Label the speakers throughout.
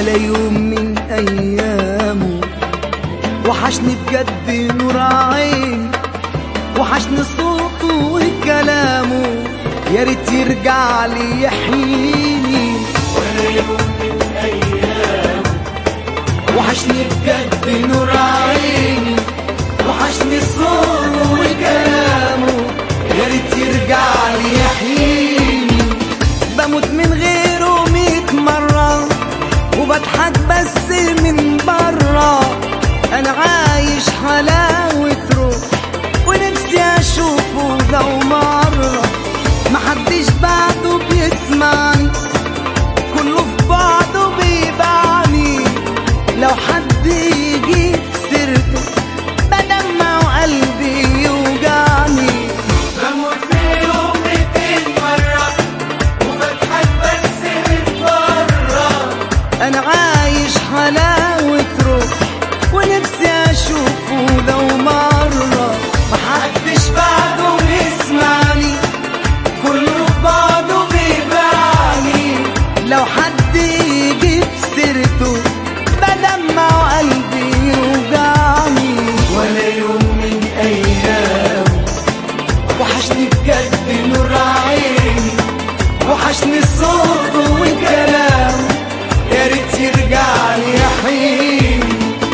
Speaker 1: ولا يوم من ايامه وحشني بجد نور عيني وحشني صوته وكلامه يا ريت يرجع لي يحييني
Speaker 2: ولا يوم من أيام
Speaker 1: وحشني بجد نور عيني وحشني صوته وكلامه يا ريت يرجع لي يحييني بموت من غيره ميت مرة وبضحك بس من برا انا عايش حلاوة روح ونفسي اشوفه لو مرة محدش بعده بيسمعني كله في بعضه بيبعني لو حد يجي سيرته بدمع وقلبي يوجعني
Speaker 2: بموت في يوم ميتين مرة وبضحك بس من برا
Speaker 1: انا عايش حلاوة روح ونفسي اشوفه لو مرة محدش بعده بيسمعني كله في بعضه بيبعني لو حد يجيب سيرته بدمع وقلبي يوجعني
Speaker 2: ولا يوم من أيام
Speaker 1: وحشني بجد نور عيني وحشني صوته وكلامه يا ريت يرجع لي يحييني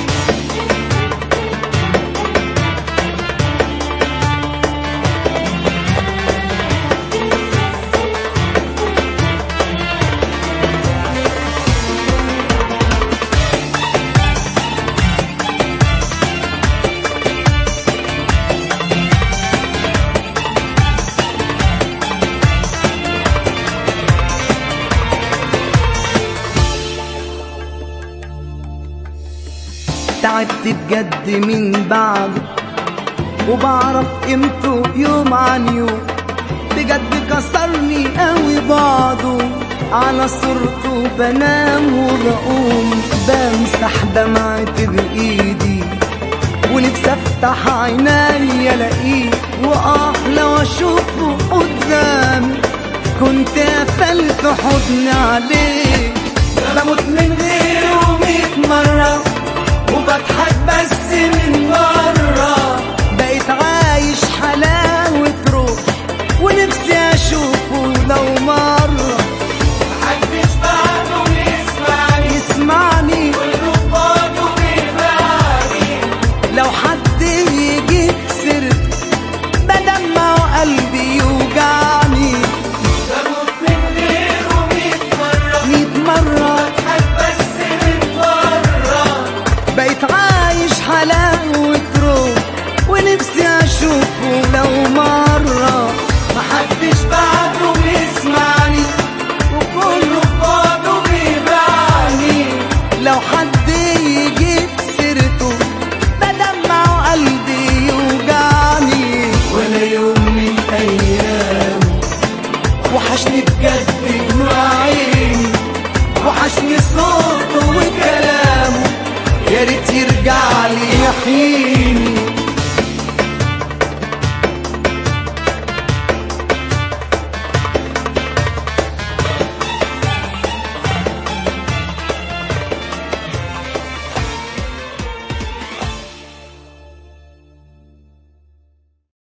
Speaker 1: تعبت بجد من بعده وبعرف قيمته يوم عن يوم بجد كسرني قوي بعضه على صورته بنام وبقوم بمسح دمعتي بايدي ونفسي افتح عيني الاقيه واه لو اشوفه قدامي كنت قفلت حضني عليه بموت من غيره ميت مرة وبضحك بس من بره بقيت عايش حلاوة روح ونفسي اشوفه لو مرة
Speaker 2: محدش بعده بيسمعني
Speaker 1: يسمعني
Speaker 2: كله في بعضه بيبعني
Speaker 1: لو حد يجيب سيرته بدمع وقلبي يوجعني
Speaker 2: بموت من غيره ميت مرة
Speaker 1: ميت مرة
Speaker 2: بضحك بس من برا
Speaker 1: بقيت عايش حلاوة روح ونفسي اشوفه لو مرة محدش بعده بيسمعني وكله في بعضه بيبعني لو حد يجيب سيرته بدمع وقلبي يوجعني
Speaker 2: ولا يوم من أيام
Speaker 1: وحشني بجد نور عيني وحشني صوته وكلامه يا ريت يرجع لي يحيي